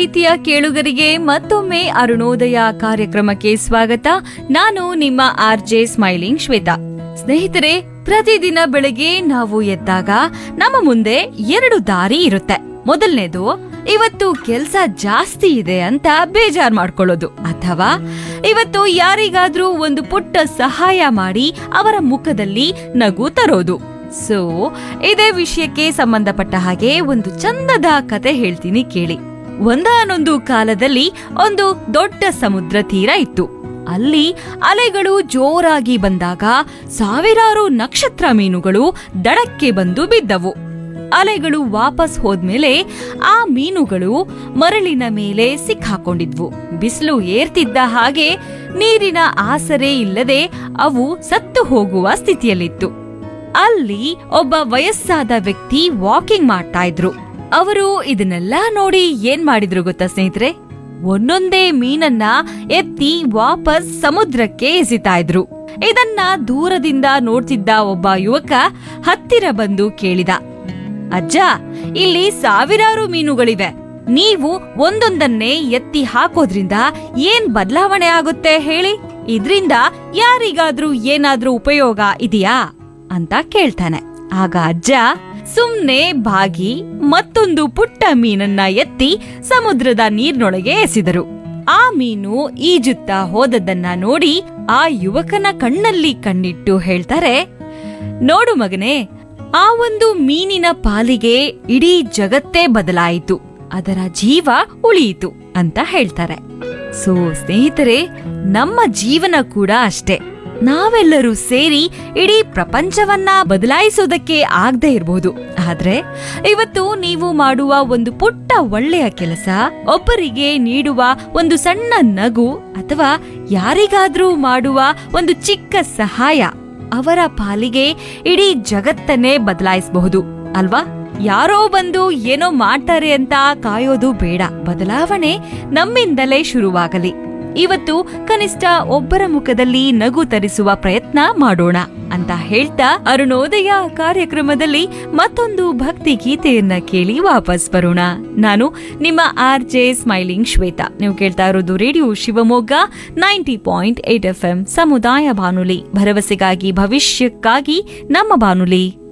ಪ್ರೀತಿಯ ಕೇಳುಗರಿಗೆ ಮತ್ತೊಮ್ಮೆ ಅರುಣೋದಯ ಕಾರ್ಯಕ್ರಮಕ್ಕೆ ಸ್ವಾಗತ ನಾನು ನಿಮ್ಮ ಆರ್ ಜೆ ಸ್ಮೈಲಿಂಗ್ ಶ್ವೇತಾ ಸ್ನೇಹಿತರೆ ಪ್ರತಿದಿನ ಬೆಳಗ್ಗೆ ನಾವು ಎದ್ದಾಗ ನಮ್ಮ ಮುಂದೆ ಎರಡು ದಾರಿ ಇರುತ್ತೆ ಮೊದಲನೇದು ಇವತ್ತು ಕೆಲ್ಸ ಜಾಸ್ತಿ ಇದೆ ಅಂತ ಬೇಜಾರ್ ಮಾಡ್ಕೊಳ್ಳೋದು ಅಥವಾ ಇವತ್ತು ಯಾರಿಗಾದ್ರೂ ಒಂದು ಪುಟ್ಟ ಸಹಾಯ ಮಾಡಿ ಅವರ ಮುಖದಲ್ಲಿ ನಗು ತರೋದು ಸೊ ಇದೇ ವಿಷಯಕ್ಕೆ ಸಂಬಂಧಪಟ್ಟ ಹಾಗೆ ಒಂದು ಚಂದದ ಕತೆ ಹೇಳ್ತೀನಿ ಕೇಳಿ ಒಂದಾನೊಂದು ಕಾಲದಲ್ಲಿ ಒಂದು ದೊಡ್ಡ ಸಮುದ್ರ ತೀರ ಇತ್ತು ಅಲ್ಲಿ ಅಲೆಗಳು ಜೋರಾಗಿ ಬಂದಾಗ ಸಾವಿರಾರು ನಕ್ಷತ್ರ ಮೀನುಗಳು ದಡಕ್ಕೆ ಬಂದು ಬಿದ್ದವು ಅಲೆಗಳು ವಾಪಸ್ ಹೋದ್ಮೇಲೆ ಆ ಮೀನುಗಳು ಮರಳಿನ ಮೇಲೆ ಸಿಕ್ಕಾಕೊಂಡಿದ್ವು ಬಿಸಿಲು ಏರ್ತಿದ್ದ ಹಾಗೆ ನೀರಿನ ಆಸರೆ ಇಲ್ಲದೆ ಅವು ಸತ್ತು ಹೋಗುವ ಸ್ಥಿತಿಯಲ್ಲಿತ್ತು ಅಲ್ಲಿ ಒಬ್ಬ ವಯಸ್ಸಾದ ವ್ಯಕ್ತಿ ವಾಕಿಂಗ್ ಮಾಡ್ತಾ ಇದ್ರು ಅವರು ಇದನ್ನೆಲ್ಲ ನೋಡಿ ಏನ್ ಮಾಡಿದ್ರು ಗೊತ್ತಾ ಸ್ನೇಹಿತರೆ ಒಂದೊಂದೇ ಮೀನನ್ನ ಎತ್ತಿ ವಾಪಸ್ ಸಮುದ್ರಕ್ಕೆ ಎಸಿತಾ ಇದ್ರು ಇದನ್ನ ದೂರದಿಂದ ನೋಡ್ತಿದ್ದ ಒಬ್ಬ ಯುವಕ ಹತ್ತಿರ ಬಂದು ಕೇಳಿದ ಅಜ್ಜ ಇಲ್ಲಿ ಸಾವಿರಾರು ಮೀನುಗಳಿವೆ ನೀವು ಒಂದೊಂದನ್ನೇ ಎತ್ತಿ ಹಾಕೋದ್ರಿಂದ ಏನ್ ಬದಲಾವಣೆ ಆಗುತ್ತೆ ಹೇಳಿ ಇದ್ರಿಂದ ಯಾರಿಗಾದ್ರೂ ಏನಾದ್ರೂ ಉಪಯೋಗ ಇದೆಯಾ ಅಂತ ಕೇಳ್ತಾನೆ ಆಗ ಅಜ್ಜ ಸುಮ್ನೆ ಬಾಗಿ ಮತ್ತೊಂದು ಪುಟ್ಟ ಮೀನನ್ನ ಎತ್ತಿ ಸಮುದ್ರದ ನೀರ್ನೊಳಗೆ ಎಸೆದರು ಆ ಮೀನು ಈಜುತ್ತಾ ಹೋದದ್ದನ್ನ ನೋಡಿ ಆ ಯುವಕನ ಕಣ್ಣಲ್ಲಿ ಕಣ್ಣಿಟ್ಟು ಹೇಳ್ತಾರೆ ನೋಡು ಮಗನೇ ಆ ಒಂದು ಮೀನಿನ ಪಾಲಿಗೆ ಇಡೀ ಜಗತ್ತೇ ಬದಲಾಯಿತು ಅದರ ಜೀವ ಉಳಿಯಿತು ಅಂತ ಹೇಳ್ತಾರೆ ಸೊ ಸ್ನೇಹಿತರೆ ನಮ್ಮ ಜೀವನ ಕೂಡ ಅಷ್ಟೇ ನಾವೆಲ್ಲರೂ ಸೇರಿ ಇಡೀ ಪ್ರಪಂಚವನ್ನ ಬದಲಾಯಿಸೋದಕ್ಕೆ ಆಗದೆ ಇರಬಹುದು ಆದ್ರೆ ಇವತ್ತು ನೀವು ಮಾಡುವ ಒಂದು ಪುಟ್ಟ ಒಳ್ಳೆಯ ಕೆಲಸ ಒಬ್ಬರಿಗೆ ನೀಡುವ ಒಂದು ಸಣ್ಣ ನಗು ಅಥವಾ ಯಾರಿಗಾದ್ರೂ ಮಾಡುವ ಒಂದು ಚಿಕ್ಕ ಸಹಾಯ ಅವರ ಪಾಲಿಗೆ ಇಡೀ ಜಗತ್ತನ್ನೇ ಬದಲಾಯಿಸಬಹುದು ಅಲ್ವಾ ಯಾರೋ ಬಂದು ಏನೋ ಮಾಡ್ತಾರೆ ಅಂತ ಕಾಯೋದು ಬೇಡ ಬದಲಾವಣೆ ನಮ್ಮಿಂದಲೇ ಶುರುವಾಗಲಿ ಇವತ್ತು ಕನಿಷ್ಠ ಒಬ್ಬರ ಮುಖದಲ್ಲಿ ನಗು ತರಿಸುವ ಪ್ರಯತ್ನ ಮಾಡೋಣ ಅಂತ ಹೇಳ್ತಾ ಅರುಣೋದಯ ಕಾರ್ಯಕ್ರಮದಲ್ಲಿ ಮತ್ತೊಂದು ಭಕ್ತಿ ಗೀತೆಯನ್ನ ಕೇಳಿ ವಾಪಸ್ ಬರೋಣ ನಾನು ನಿಮ್ಮ ಆರ್ ಜೆ ಸ್ಮೈಲಿಂಗ್ ಶ್ವೇತಾ ನೀವು ಕೇಳ್ತಾ ಇರೋದು radio Shivamogga ninety point eight F M ಸಮುದಾಯ ಬಾನುಲಿ ಭರವಸೆಗಾಗಿ ಭವಿಷ್ಯಕ್ಕಾಗಿ ನಮ್ಮ ಬಾನುಲಿ